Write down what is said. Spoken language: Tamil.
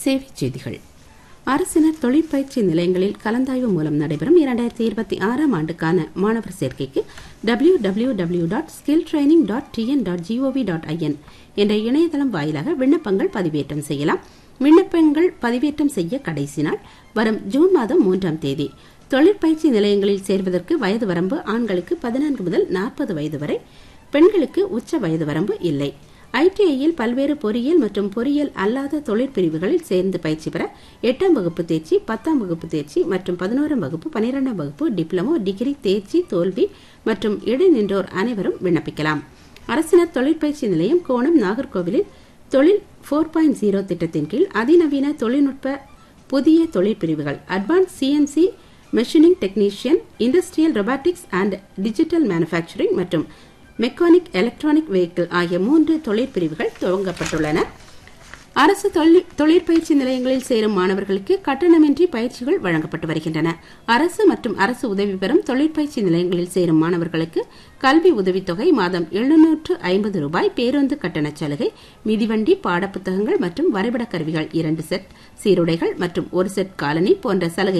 சேவைச் செய்திகள் அரசினர் தொழிற்பயிற்சி நிலையங்களில் கலந்தாய்வு மூலம் நடைபெறும் இரண்டாயிரத்தி இருபத்தி ஆறாம் ஆண்டுக்கான மாணவர் சேர்க்கைக்கு W W W dot skill training dot TN dot GOV dot IN என்ற இணையதளம் வாயிலாக விண்ணப்பங்கள் பதிவேற்றம் செய்யலாம் விண்ணப்பங்கள் பதிவேற்றம் செய்ய கடைசி நாள் வரும் ஜூன் மாதம் மூன்றாம் தேதி தொழிற்பயிற்சி நிலையங்களில் சேர்வதற்கு வயது வரம்பு ஆண்களுக்கு பதினான்கு முதல் நாற்பது வயது வரை பெண்களுக்கு உச்ச வயது வரம்பு இல்லை ஐடிஐயில் பல்வேறு பொறியியல் மற்றும் பொறியியல் அல்லாத தொழிற்பிரிவுகளில் சேர்ந்து பயிற்சி பெற எட்டாம் வகுப்பு தேர்ச்சி பத்தாம் வகுப்பு தேர்ச்சி மற்றும் பதினோராம் வகுப்பு பனிரெண்டாம் வகுப்பு டிப்ளமோ டிகிரி தேர்ச்சி தோல்வி மற்றும் இடைநின்றோர் அனைவரும் விண்ணப்பிக்கலாம் அரசினர் தொழிற்பயிற்சி நிலையம் கோணம் நாகர்கோவிலில் தொழில் ஃபோர் பாயிண்ட் ஜீரோ திட்டத்தின் கீழ் அதிநவீன தொழில்நுட்ப புதிய தொழிற்பிரிவுகள் advance CNC machining technician industrial robotics and digital manufacturing மற்றும் மெக்கானிக் எலக்ட்ரானிக் வெஹிக்கிள் ஆகிய மூன்று தொழிற்பிரிவுகள் துவங்கப்பட்டுள்ளன அரசு தொழிற்பயிற்சி நிலையங்களில் சேரும் மாணவர்களுக்கு கட்டணமின்றி பயிற்சிகள் வழங்கப்பட்டு வருகின்றன அரசு மற்றும் அரசு உதவி பெறும் தொழிற்பயிற்சி நிலையங்களில் சேரும் மாணவர்களுக்கு கல்வி உதவித்தொகை மாதம் எழுநூற்று ஐம்பது ரூபாய் பேருந்து கட்டண சலுகை மிதிவண்டி பாடப்புத்தகங்கள் மற்றும் வரைபட கருவிகள் இரண்டு செட் சீருடைகள் மற்றும் ஒரு செட் காலனி போன்ற சலுகை